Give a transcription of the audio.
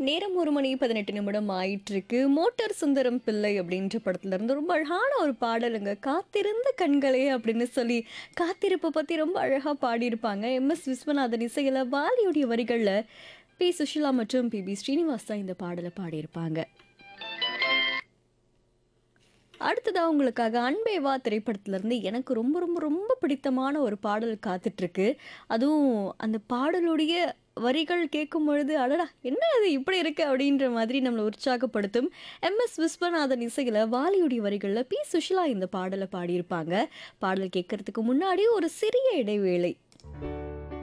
நேரம் ஒரு மணி பதினெட்டு நிமிடம் ஆயிட்டிருக்கு மோட்டார் சுந்தரம் பிள்ளை அப்படின்ற படத்துல இருந்து ரொம்ப அழகான ஒரு பாடலுங்க காத்திருந்த கண்களே அப்படின்னு சொல்லி காத்திருப்பை பத்தி ரொம்ப அழகா பாடியிருப்பாங்க எம் எஸ் விஸ்வநாதன் இசையில வாலியுடைய வரிகள்ல பி சுஷிலா மற்றும் பி பி ஸ்ரீனிவாஸ் தான் இந்த பாடலை பாடியிருப்பாங்க அடுத்ததா உங்களுக்காக அன்பேவா திரைப்படத்துல இருந்து எனக்கு ரொம்ப ரொம்ப ரொம்ப பிடித்தமான ஒரு பாடல் காத்துட்டு இருக்கு அதுவும் அந்த பாடலுடைய வரிகள் கேட்கும் பொழுது அடடா என்ன அது இப்படி இருக்கு அப்படின்ற மாதிரி நம்மளை உற்சாகப்படுத்தும் எம் எஸ் விஸ்வநாதன் இசையில வாலியுடைய வரிகளில் பி சுஷிலா இந்த பாடலை பாடியிருப்பாங்க பாடல் கேட்கறதுக்கு முன்னாடி ஒரு சிறிய இடைவேளை